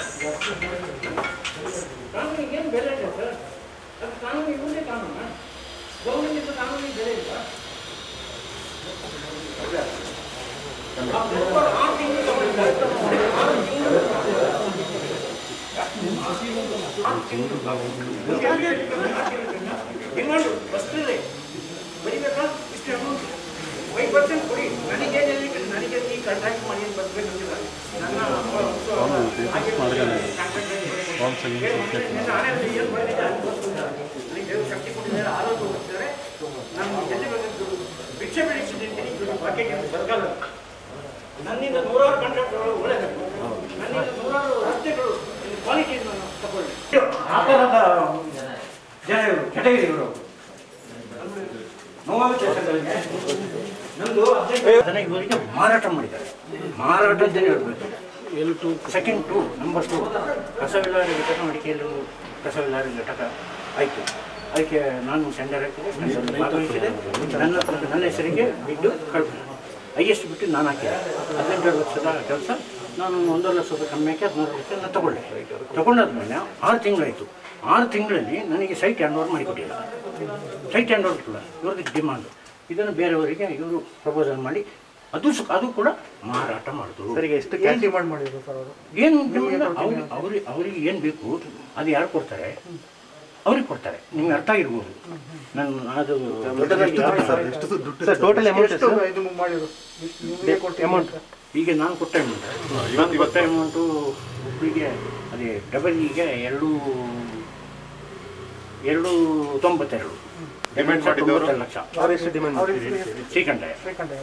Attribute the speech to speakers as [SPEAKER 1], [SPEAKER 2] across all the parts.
[SPEAKER 1] ಕಾನೂನಿಗೆ ಏನು ಬೆಲೆ ಇದೆ ಸರ್ ಅದು ಕಾನೂನು ಇವುದೇ ಕಾನೂನು ಗೌರ್ಮೆಂಟ್ ಕಾನೂನಿಗೆ ಬೆಲೆ ಇಲ್ಲ ಆ ಪೇಪರ್ ಆರು ತಿಂಗಳು ತಗೊಂಡಿದ್ದಾರೆ. ಆರು ತಿಂಗಳು ಆರು ತಿಂಗಳು ಡಿಮಾಂಡ್ ಬಸ್ತಿದೆ ಬರೀಬೇಕಾ ಇಷ್ಟು ಅಮೌಂಟ್ ಫೈವ್ ಪರ್ಸೆಂಟ್ ಕೊಡಿ ನನಗೇನು ನನಗೆ ಈ ಕಾಂಟ್ರಾಕ್ಟ್ ಮಾಡಿ ಏನು ಬರಬೇಕಂತಿಲ್ಲ ನನ್ನ ಹಾಗೆ ಶಕ್ತಿ ಕೊಟ್ಟಿದ್ದಾರೆ ಆರೋಗ್ಯ ಕೊಟ್ಟಿದ್ದಾರೆ ನಮ್ಮ ಎಲ್ಲಿ ಬಂದಿದ್ದು ಭಿಕ್ಷೆ ಬೆಳೆಸಿದ್ದೀನಿ ಬಾಕಿಗೆ ಬರಗಾಲ ನನ್ನಿಂದ ನೂರಾರು ಕಾಂಟ್ರಾಕ್ಟ್ಗಳು ಒಳ್ಳೆಯದು ನನ್ನಿಂದ ನೂರಾರು ರಸ್ತೆಗಳು ಕ್ವಾಲಿಟಿ ತಗೊಳ್ಳಿ ಆ ಥರದ ಜನ ಇವರು ಕೆಟಗರಿ ಇವರು ನೋವಾಗುತ್ತೆ ಸರ್ ನನಗೆ. ನಂದು ಅದನ್ನ ಇವರಿಗೆ ಮಾರಾಟ ಮಾಡಿದ್ದಾರೆ ಮಾರಾಟ ಅಂತಲೇ ಹೇಳ್ಬೇಕು L two second two number two ಕಸ ವಿಲೇವಾರಿ ಘಟಕ ಮಡಿಕೆಯಲ್ಲಿ ಕಸ ವಿಲೇವಾರಿ ಘಟಕ ಆಯಿತು ಅದಕ್ಕೆ ನಾನು ಟೆಂಡರ್ ಹಾಕಿದೆ ಟೆಂಡರ್ ಭಾಗವಹಿಸಿದೆ ನನ್ನ ಹತ್ರ ನನ್ನ ಹೆಸರಿಗೆ ಬಿಟ್ಟು ಕಳ್ ಹೈಯೆಸ್ಟ್ ಬಿಟ್ಟು ನಾನು ಹಾಕಿದೆ ಹದಿನೆಂಟು ಲಕ್ಷದ ಕೆಲಸ ನಾನು ಒಂದೂವರೆ ಲಕ್ಷ ರೂಪಾಯಿ ಕಮ್ಮಿ ಹಾಕಿ ಹದಿನಾರು ಲಕ್ಷ ನಾನು ತಗೊಂಡೆ ತಗೊಂಡಾದ್ಮೇಲೆ ಆರು ತಿಂಗಳಾಯಿತು ಆರು ತಿಂಗಳಲ್ಲಿ ನನಗೆ ಸೈಟ್ ಹ್ಯಾಂಡ್ ಓವರ್ ಮಾಡಿಕೊಟ್ಟಿಲ್ಲ ಸೈಟ್ ಹ್ಯಾಂಡ್ ಓವರ್ ಇಲ್ಲ ಇವ್ರದ್ದು ಡಿಮಾಂಡ್ ಇದನ್ನು ಬೇರೆಯವರಿಗೆ ಇವರು ಪ್ರಪೋಸಲ್ ಮಾಡಿ ಅದು ಸು ಅದು ಕೂಡ ಮಾರಾಟ ಮಾಡಿದ್ರು
[SPEAKER 2] ಸರಿಗೆ ಎಷ್ಟು ಕ್ಯಾಶ್ ಡಿಮಾಂಡ್ ಮಾಡಿದ್ರು ಸರ್ ಅವರು
[SPEAKER 1] ಏನು ಅವ್ರಿಗೆ ಅವ್ರಿಗೆ ಅವರಿಗೆ ಏನು ಬೇಕು ಅದು ಯಾರು ಕೊಡ್ತಾರೆ ಅವ್ರಿಗೆ ಕೊಡ್ತಾರೆ ನಿಮ್ಗೆ ಅರ್ಥ ಆಗಿರ್ಬೋದು ನಾನು ಅದು ದೊಡ್ಡದಾಗಿ
[SPEAKER 2] ಸರ್ ಟೋಟಲ್ ಅಮೌಂಟ್ ಎಷ್ಟು ಇದು ಮಾಡಿದ್ರು ಅಮೌಂಟ್
[SPEAKER 1] ಈಗ ನಾನು ಕೊಟ್ಟ ಅಮೌಂಟ್ ನಾನು ಕೊಟ್ಟ ಅಮೌಂಟು ಒಬ್ಬರಿಗೆ ಅದೇ ಡಬಲಿಗೆ ಎರಡು ಎರಡು ತೊಂಬತ್ತೆರಡು
[SPEAKER 3] Demand ಮಾಡಿದವರು?
[SPEAKER 1] ತೊಂಬತ್ತೆರಡು ಲಕ್ಷ
[SPEAKER 2] ಅವ್ರು ಎಷ್ಟು ಡಿಮಾಂಡ್ ಮಾಡಿದ್ರು
[SPEAKER 1] ಶ್ರೀಕಂಠಯ್ಯ
[SPEAKER 2] ಶ್ರೀಕಂಠ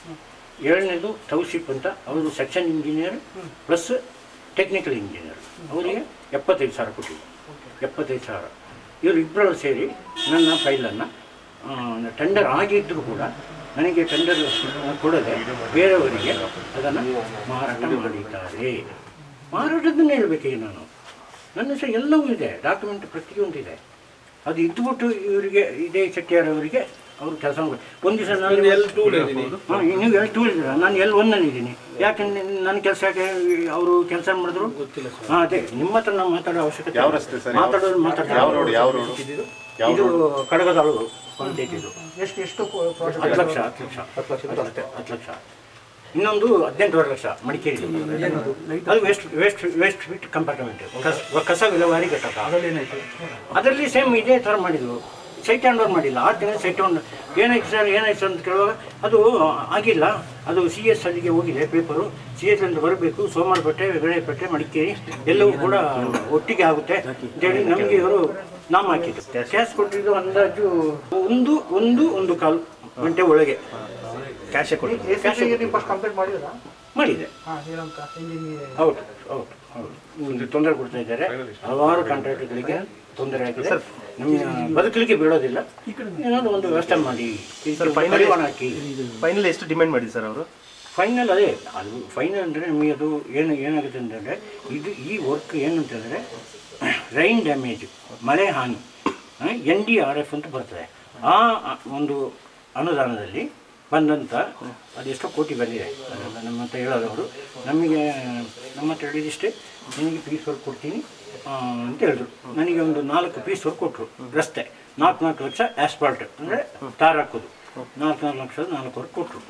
[SPEAKER 1] ಏಳನೇದು ಟೌನ್ಶಿಪ್ ಅಂತ ಅವರು section engineer plus technical engineer ಅವರಿಗೆ ಎಪ್ಪತ್ತೈದು ಸಾವಿರ ಕೊಟ್ಟಿದ್ದೆ ಎಪ್ಪತ್ತೈದು ಸಾವಿರ ಇವರು ಇಬ್ಬರು ಸೇರಿ ನನ್ನ ಫೈಲನ್ನು ಟೆಂಡರ್ ಆಗಿದ್ದರೂ ಕೂಡ ನನಗೆ ಟೆಂಡರ್ ಕೊಡದೆ ಬೇರೆಯವರಿಗೆ ಅದನ್ನು ಮಾರಾಟ ಮಾಡಿದ್ದಾರೆ ಮಾರಾಟದನ್ನೇ ಹೇಳಬೇಕೀಗ ನಾನು ನನ್ನ ಹೆಸರು ಎಲ್ಲವೂ ಇದೆ ಡಾಕ್ಯುಮೆಂಟ್ ಪ್ರತಿಯೊಂದು ಇದೆ ಅದು ಇದ್ಬಿಟ್ಟು ಇವರಿಗೆ ಇದೇ ಶೆಟ್ಟಿಯಾರ್ ಅವರಿಗೆ ಅವರು ಕೆಲಸ ಮಾಡಿ ಒಂದು ದಿವಸ ನಾನು ಎಲ್ ಟೂ ಹಾಂ ನೀವು ಎಲ್ ಟೂ ಇದ್ದೀರಾ ನಾನು ಎಲ್ ಒನ್ನಲ್ಲಿ ಇದ್ದೀನಿ ಯಾಕೆ ನಿನ್- ನನ್ನ ಕೆಲಸ ಯಾಕೆ ಅವರು ಕೆಲಸ ಮಾಡಿದ್ರು ಗೊತ್ತಿಲ್ಲ ಹಾಂ ಅದೇ ನಿಮ್ಮ ಹತ್ರ ನಾವು ಮಾತಾಡೋ ಅವಶ್ಯಕತೆ
[SPEAKER 3] ಯಾವ ರಸ್ತೆ ಸರ್?
[SPEAKER 1] ಮಾತಾಡೋದು
[SPEAKER 3] ಯಾವ
[SPEAKER 1] ಮಾತಾಡ್ತಾರೆ
[SPEAKER 3] ರೋಡ್ ಯಾವ ರೋಡ್ ಯಾವ
[SPEAKER 1] ಇದು ಕಡಗದಾಳು ಪಂಚಾಯತ್ ಇದು
[SPEAKER 2] ಎಷ್ಟು ಎಷ್ಟು ಪ್ರಾಜೆಕ್ಟ್
[SPEAKER 1] ಹತ್ತು ಲಕ್ಷ ಹತ್ತು ಲಕ್ಷ ಹತ್ತು ಲಕ್ಷ ಹತ್ತು ಲಕ್ಷ ಇನ್ನೊಂದು ಹದಿನೆಂಟುವರೆ ಲಕ್ಷ ಮಡಿಕೇರಿ ಅದು waste waste waste fit compartment ಕಸ ಕಸ ವಿಲೇವಾರಿ ಘಟಕ ಅದರಲ್ಲಿ ಸೇಮ್ ಇದೇ ಥರ ಮಾಡಿದ್ರು ಸೈಟ್ ಹ್ಯಾಂಡ್ ಓವರ್ ಮಾಡಿಲ್ಲ ಆರು ತಿಂಗಳು ಸೈಟ್ ಹ್ಯಾಂಡ್ ಏನಾಯ್ತು ಸರ್ ಏನಾಯ್ತು ಸರ್ ಅಂತ ಕೇಳುವಾಗ ಅದು ಆಗಿಲ್ಲ ಅದು ಸಿ ಎಸ್ ಅಲ್ಲಿಗೆ ಹೋಗಿದೆ ಪೇಪರು ಸಿ ಎಸ್ ಅಂತ ಬರಬೇಕು ಸೋಮವಾರಪೇಟೆ ಬೆಳೆಪೇಟೆ ಮಡಿಕೇರಿ ಎಲ್ಲವೂ ಕೂಡ ಒಟ್ಟಿಗೆ ಆಗುತ್ತೆ ಅಂತೇಳಿ ನಮಗೆ ಇವರು ನಾಮ ಹಾಕಿದ್ದು ಕ್ಯಾಶ್ ಕೊಟ್ಟಿದ್ದು ಅಂದಾಜು ಒಂದು ಒಂದು ಒಂದು ಕಾಲು ಗಂಟೆ ಒಳಗೆ
[SPEAKER 2] ಕ್ಯಾಶೇ ಕೊಡಿ ನೀವು ಫಸ್ಟ್ ಕಂಪ್ಲೇಂಟ್ ಮಾಡಿದ್ರಾ
[SPEAKER 1] ಮಾಡಿದೆ
[SPEAKER 2] ಹಾಂ ಏನಂತ ಹಿಂಗೆ
[SPEAKER 1] ಹೌದು ಹೌದು ಹೌದು ಒಂದು ತೊಂದರೆ ಕೊಡ್ತಾ ಇದ್ದಾರೆ ಹಲವಾರು ಕಾಂಟ್ರಾಕ್ಟ್ಗಳಿಗೆ ತೊಂದರೆ ಆಗಿದೆ ನಮಗೆ ಬದುಕಲಿಕ್ಕೆ ಬಿಡೋದಿಲ್ಲ ಏನಾದ್ರು ಒಂದು ವ್ಯವಸ್ಥೆ ಮಾಡಿ
[SPEAKER 2] ಸರ್, final-
[SPEAKER 1] ಕಡಿವಾಣ ಹಾಕಿ
[SPEAKER 2] ಫೈನಲ್ ಎಷ್ಟು ಡಿಮ್ಯಾಂಡ್ ಮಾಡಿದ್ರು ಸರ್ ಅವರು
[SPEAKER 1] ಫೈನಲ್ ಅದೇ ಅದು ಫೈನಲ್ ಅಂದರೆ ನಮಗೆ ಅದು ಏನು ಏನಾಗುತ್ತೆ ಅಂತಂದರೆ ಇದು ಈ ವರ್ಕ್ ಏನಂತಂದರೆ ರೈನ್ ಡ್ಯಾಮೇಜ್ ಮಳೆ ಹಾನಿ ಎನ್ ಡಿ ಆರ್ ಎಫ್ ಅಂತ ಬರ್ತದೆ ಆ ಆ ಒಂದು ಅನುದಾನದಲ್ಲಿ ಬಂದಂಥ ಅದೆಷ್ಟೋ ಕೋಟಿ ಬಂದಿದೆ ಅದೆಲ್ಲ ನಮ್ಮ ಹತ್ರ ಹೇಳೋದು ಅವರು ನಮಗೆ ನಮ್ಮ ಹತ್ರ ಹೇಳಿದಿಷ್ಟೇ ನಿನಗೆ ಪೀಸ್ ವರ್ಕ್ ಕೊಡ್ತೀನಿ ಆ, ಅಂತ ಹೇಳಿದ್ರು ನನಗೆ ಒಂದು ನಾಲ್ಕು ಪೀಸ್ ವರ್ಕ್ ಕೊಟ್ಟರು ರಸ್ತೆ ನಾಲ್ಕು ನಾಲ್ಕು ಲಕ್ಷ ಆಸ್ಪಾಲ್ಟ್ ಅಂದರೆ ತಾರ್ ಹಾಕೋದು ನಾಲ್ಕು ನಾಲ್ಕು ಲಕ್ಷದ ನಾಲ್ಕು ವರ್ಕ್ ಕೊಟ್ಟರು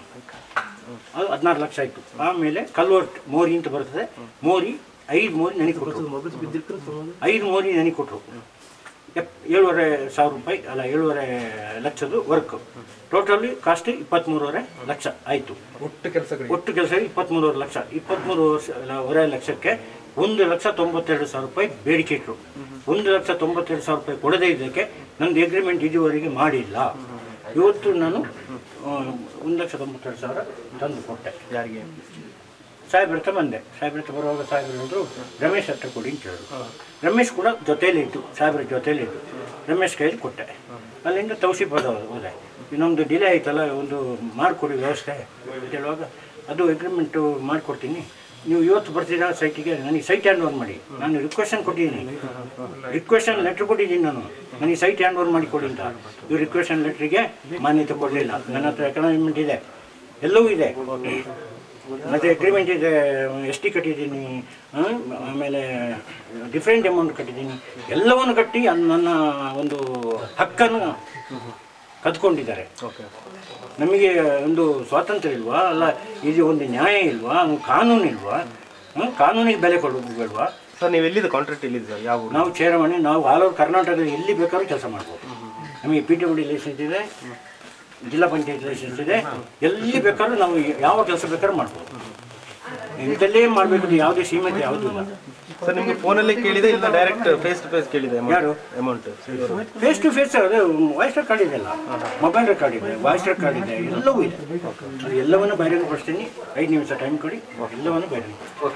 [SPEAKER 1] ಅದು ಹದಿನಾರು ಲಕ್ಷ ಆಯಿತು ಆಮೇಲೆ ಕಲ್ವರ್ಟ್ ಮೋರಿ ಅಂತ ಬರ್ತದೆ ಮೋರಿ ಐದು ಮೋರಿ ನನಗೆ ಕೊಟ್ಟರು ಐದು ಮೋರಿ ನನಗೆ ಕೊಟ್ಟರು ಎಪ್ ಏಳುವರೆ ಸಾವಿರ ರೂಪಾಯಿ ಅಲ್ಲ ಏಳುವರೆ ಲಕ್ಷದ್ದು ವರ್ಕ್ ಟೋಟಲಿ ಕಾಸ್ಟ್ ಇಪ್ಪತ್ತ್ಮೂರುವರೆ ಲಕ್ಷ ಆಯಿತು
[SPEAKER 2] ಒಟ್ಟು ಕೆಲಸಗಳು
[SPEAKER 1] ಒಟ್ಟು ಕೆಲಸ ಇಪ್ಪತ್ತ್ಮೂರುವರೆ ಲಕ್ಷ ಇಪ್ಪತ್ತ್ಮೂರು ವರೆ ಲಕ್ಷಕ್ಕೆ ಒಂದು ಲಕ್ಷ ತೊಂಬತ್ತೆರಡು ಸಾವಿರ ರೂಪಾಯಿ ಬೇಡಿಕೆ ಇಟ್ಟರು ಒಂದು ಲಕ್ಷ ತೊಂಬತ್ತೆರಡು ಸಾವಿರ ರೂಪಾಯಿ ಕೊಡದೇ ಇದ್ದಕ್ಕೆ ನಂದು ಅಗ್ರಿಮೆಂಟ್ ಇದುವರೆಗೆ ಮಾಡಿಲ್ಲ ಇವತ್ತು ನಾನು ಆ, ಒಂದು ಲಕ್ಷ ತೊಂಬತ್ತೆರಡು ಸಾವಿರ ತಂದು ಕೊಟ್ಟೆ
[SPEAKER 2] ಯಾರಿಗೆ
[SPEAKER 1] ಸಾಹೇಬ್ರ ಹತ್ರ ಬಂದೆ ಸಾಹೇಬ್ರ ಹತ್ರ ಬರುವಾಗ ಸಾಹೇಬ್ರು ಹೇಳಿದ್ರು ರಮೇಶ್ ಹತ್ರ ಕೊಡಿ ಅಂತ ಹೇಳಿದ್ರು ರಮೇಶ್ ಕೂಡ ಜೊತೆಯಲ್ಲೇ ಇತ್ತು ಸಾಹೇಬ್ರ ಜೊತೆಯಲ್ಲೇ ಇತ್ತು ರಮೇಶ್ ಕೈಯಲ್ಲಿ ಕೊಟ್ಟೆ ಅಲ್ಲಿಂದ ತೌಸಿಫ್ ಹೋದ ಹೋದೆ ಇನ್ನೊಂದು ಡಿಲೇ ಆಯ್ತಲ್ಲ ಒಂದು ಮಾಡಿಕೊಡಿ ವ್ಯವಸ್ಥೆ ಅಂತ ಹೇಳುವಾಗ ಅದು ಅಗ್ರಿಮೆಂಟು ಮಾಡಿಕೊಡ್ತೀನಿ ನೀವು ಇವತ್ತು ಬರ್ತೀರಾ ಸೈಟಿಗೆ ನನಗೆ ಸೈಟ್ ಹ್ಯಾಂಡ್ ಓವರ್ ಮಾಡಿ ನಾನು ರಿಕ್ವೆಷನ್ ಕೊಟ್ಟಿದ್ದೀನಿ ರಿಕ್ವೆಷನ್ ಲೆಟ್ರ್ ಕೊಟ್ಟಿದ್ದೀನಿ ನಾನು ನನಗೆ ಸೈಟ್ ಹ್ಯಾಂಡ್ ಓವರ್ ಮಾಡಿ ಕೊಡಿ ಅಂತ ಈ ರಿಕ್ವೆಷನ್ ಲೆಟ್ರಿಗೆ ಮಾನ್ಯತೆ ಕೊಡಲಿಲ್ಲ ನನ್ನ ಹತ್ರ ಎಕನಾಮಿಮೆಂಟ್ ಇದೆ ಎಲ್ಲವೂ ಇದೆ ಮತ್ತು ಅಗ್ರಿಮೆಂಟ್ ಇದೆ ಎಸ್ ಟಿ ಕಟ್ಟಿದ್ದೀನಿ ಆ, ಆಮೇಲೆ ಡಿಫ್ರೆಂಟ್ ಅಮೌಂಟ್ ಕಟ್ಟಿದ್ದೀನಿ ಎಲ್ಲವನ್ನು ಕಟ್ಟಿ ಅದ್ ನನ್ನ ಒಂದು ಹಕ್ಕನ್ನು ಕದ್ಕೊಂಡಿದ್ದಾರೆ
[SPEAKER 2] ಓಕೆ
[SPEAKER 1] ನಮಗೆ ಒಂದು ಸ್ವಾತಂತ್ರ್ಯ ಇಲ್ವಾ ಅಲ್ಲ ಇದು ಒಂದು ನ್ಯಾಯ ಇಲ್ವಾ ಒಂದು ಕಾನೂನು ಇಲ್ವಾ ಹ್ಮ್? ಕಾನೂನಿಗೆ ಬೆಲೆ ಕೊಡೋದು ಬೇಡವಾ
[SPEAKER 2] ಸರ್ ನೀವು ಎಲ್ಲಿದ್ದು ಕಾಂಟ್ರಾಕ್ಟ್ ಎಲ್ಲಿದೆ ಸರ್ ಯಾವ ಊರು
[SPEAKER 1] ನಾವು ಚೇರಮಣಿ ನಾವು ಆಲ್ ಓವರ್ ಕರ್ನಾಟಕದಲ್ಲಿ ಎಲ್ಲಿ ಬೇಕಾದ್ರೂ ಕೆಲಸ ಮಾಡ್ಬೋದು ನಮಗೆ ಪಿ ಡಬ್ಲ್ಯೂ ಡಿ ಲೈಸೆನ್ಸ್ ಇದೆ ಜಿಲ್ಲಾ ಪಂಚಾಯತ್ ಲೈಸೆನ್ಸ್ ಇದೆ ಎಲ್ಲಿ ಬೇಕಾದ್ರೂ ನಾವು ಯಾವ ಕೆಲಸ ಬೇಕಾದ್ರೂ ಮಾಡ್ಬೋದು ಇಂಥಲ್ಲೇ ಮಾಡಬೇಕು ಯಾವುದೇ ಸೀಮಿತ ಯಾವುದೂ ಇಲ್ಲ
[SPEAKER 2] ಸರ್ ನಿಮ್ಗೆ ಫೋನಲ್ಲಿ ಕೇಳಿದೆ ಇಲ್ಲ ಡೈರೆಕ್ಟ್ ಫೇಸ್ ಟು ಫೇಸ್ ಕೇಳಿದೆ
[SPEAKER 1] ಯಾರು?
[SPEAKER 2] ಅಮೌಂಟ್
[SPEAKER 1] ಫೇಸ್ ಟು ಫೇಸ್ ಅದೇ ವಾಯ್ಸ್ ರೆಕಾರ್ಡ್ ಇದೆ ಅಲ್ಲ ಮೊಬೈಲ್ ರೆಕಾರ್ಡ್ ಇದೆ ವಾಯ್ಸ್ ರೆಕಾರ್ಡ್ ಇದೆ ಎಲ್ಲವೂ ಇದೆ ಅದು ಎಲ್ಲವನ್ನು ಬಹಿರಂಗ ಪಡಿಸ್ತೀನಿ ಐದು ನಿಮಿಷ ಟೈಮ್ ಕೊಡಿ ಎಲ್ಲವನ್ನು ಬಹಿರಂಗ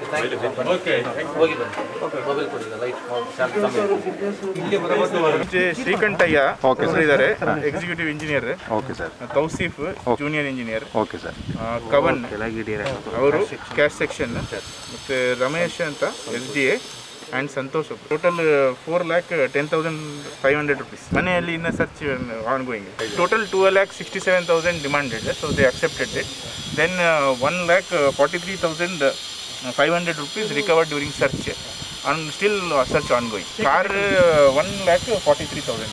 [SPEAKER 4] ಜೆ ಶ್ರೀಕಂಠಯ್ಯ ಇದ್ದಾರೆ executive engineer
[SPEAKER 3] okay sir
[SPEAKER 4] Tauseef junior engineer
[SPEAKER 3] okay sir
[SPEAKER 4] Kavan ಅವರು ಕ್ಯಾಶ್ ಸೆಕ್ಷನ್ ಮತ್ತು ರಮೇಶ್ ಅಂತ S D A and Santosh total four lakh ten thousand five hundred rupees ಮನೆಯಲ್ಲಿ ಇನ್ನು search ongoing total two lakh sixty seven thousand demanded so they accepted it then one lakh forty three thousand five hundred rupees recovered during search on still search ongoing car one lakh forty three thousand